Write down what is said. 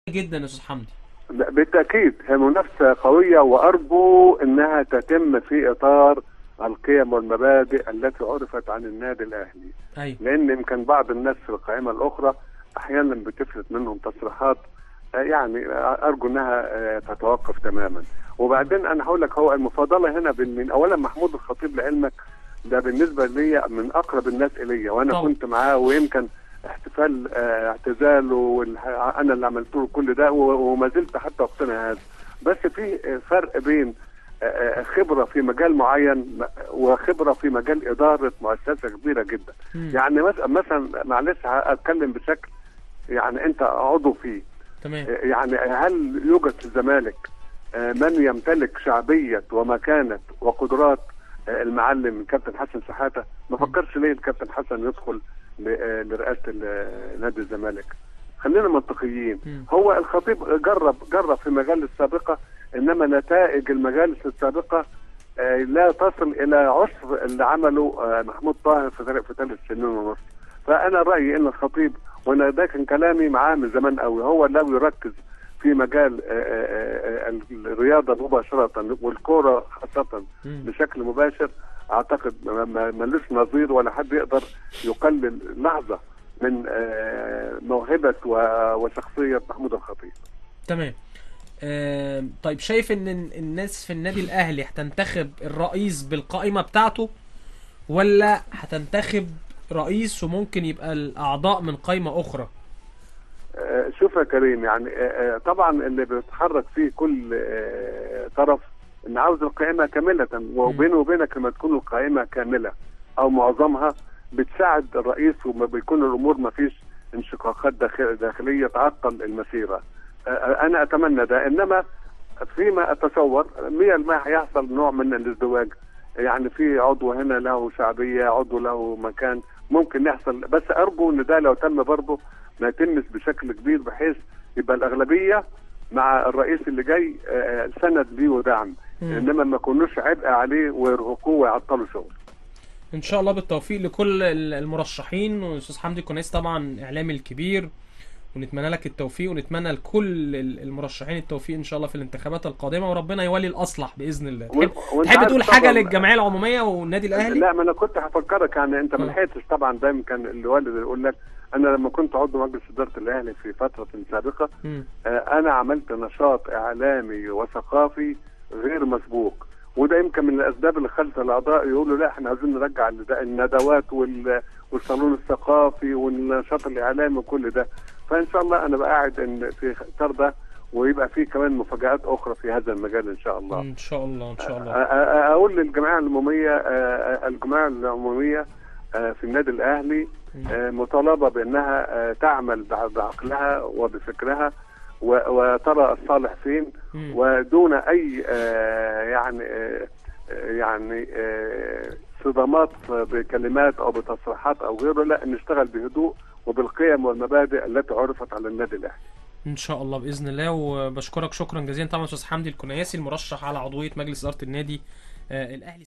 جدا يا استاذ حمدي لا، بالتاكيد هي منافسه قويه وارجو انها تتم في اطار القيم والمبادئ التي عرفت عن النادي الاهلي ايوه لان يمكن بعض الناس في القائمه الاخرى احيانا بتفلت منهم تصريحات آه، يعني آه، ارجو انها آه، تتوقف تماما وبعدين انا هقول لك هو المفاضله هنا بين من اولا محمود الخطيب لعلمك ده بالنسبه لي من اقرب الناس الي وانا طبعا. كنت معاه ويمكن احتفال آه، اعتزاله والح- انا اللي عملت له كل ده و- وما زلت حتى وقتنا هذا بس في آه، فرق بين آه، آه، خبره في مجال معين م- وخبره في مجال اداره مؤسسه كبيره جدا مم. يعني مثلا مثلا معلش اتكلم بشكل يعني انت عضو فيه تمام يعني هل يوجد في الزمالك آه، من يمتلك شعبيه ومكانه وقدرات آه، المعلم الكابتن حسن شحاته ما فكرش ليه الكابتن حسن يدخل ل- آه، لرئاسه ال- نادي الزمالك خلينا منطقيين مم. هو الخطيب جرب جرب في مجال السابقه انما نتائج المجالس السابقه آه، لا تصل الى عشر اللي عمله آه، محمود طاهر في ثلاث في ثلاث سنين ونص فانا رايي ان الخطيب وانا ده كان كلامي معاه من زمان قوي هو لو يركز في مجال آه، آه، آه، الرياضه مباشره والكوره خاصه مم. بشكل مباشر اعتقد ما- ما- ملوش نظير ولا حد يقدر يقلل لحظه من آه، موهبه و- وشخصيه محمود الخطيب تمام آم، طيب شايف ان ال- الناس في النادي الاهلي هتنتخب الرئيس بالقائمه بتاعته ولا هتنتخب رئيس وممكن يبقى الاعضاء من قائمه اخرى آه، شوف يا كريم يعني آه، آه، طبعا اللي بيتحرك فيه كل آه، طرف ان عاوز القائمه كامله وبينه وبينك لما تكون القائمه كامله او معظمها بتساعد الرئيس وما بيكون الامور ما فيش انشقاقات داخل- داخليه تعطل المسيره آه، آه، انا اتمنى ده انما فيما اتصور 100% هيحصل نوع من الازدواج يعني في عضو هنا له شعبيه عضو له مكان ممكن يحصل بس ارجو ان ده لو تم برضه ما يتمش بشكل كبير بحيث يبقى الاغلبيه مع الرئيس اللي جاي آه، سند ليه ودعم مم. انما ما يكونوش عبء عليه ويرهقوه ويعطلوا شغل ان شاء الله بالتوفيق لكل ال- المرشحين واستاذ حمدي كنيس طبعا اعلامي الكبير ونتمنى لك التوفيق ونتمنى لكل ال- المرشحين التوفيق ان شاء الله في الانتخابات القادمه وربنا يولي الاصلح باذن الله و- تحب, وانت تحب عارف تقول حاجه طبعاً- للجمعيه العموميه والنادي الاهلي لا ما انا كنت هفكرك يعني انت ما مم. لحقتش طبعا دايما كان الوالد يقول لك انا لما كنت عضو مجلس اداره الاهلي في فتره سابقه مم. آه، انا عملت نشاط اعلامي وثقافي غير مسبوق وده يمكن من الاسباب اللي خلت الاعضاء يقولوا لا احنا عايزين نرجع الند- الندوات وال- والصالون الثقافي والنشاط الاعلامي وكل ده فان شاء الله انا بقاعد ان في اطار ده ويبقى في كمان مفاجات اخرى في هذا المجال ان شاء الله ان شاء الله ان شاء الله أ- أ- اقول للجمعيه العموميه آه، الجمعيه العموميه آه، في النادي الاهلي آه، مطالبه بانها آه، تعمل بع- بعقلها وبفكرها و- وترى الصالح فين مم. ودون اي آه، يعني آه، آه، يعني آه، صدامات بكلمات او بتصريحات او غيره لا نشتغل بهدوء وبالقيم والمبادئ التي عرفت على النادي الاهلي ان شاء الله باذن الله وبشكرك شكرا جزيلا طبعا استاذ حمدي الكنياسي المرشح على عضويه مجلس اداره النادي آه، الاهلي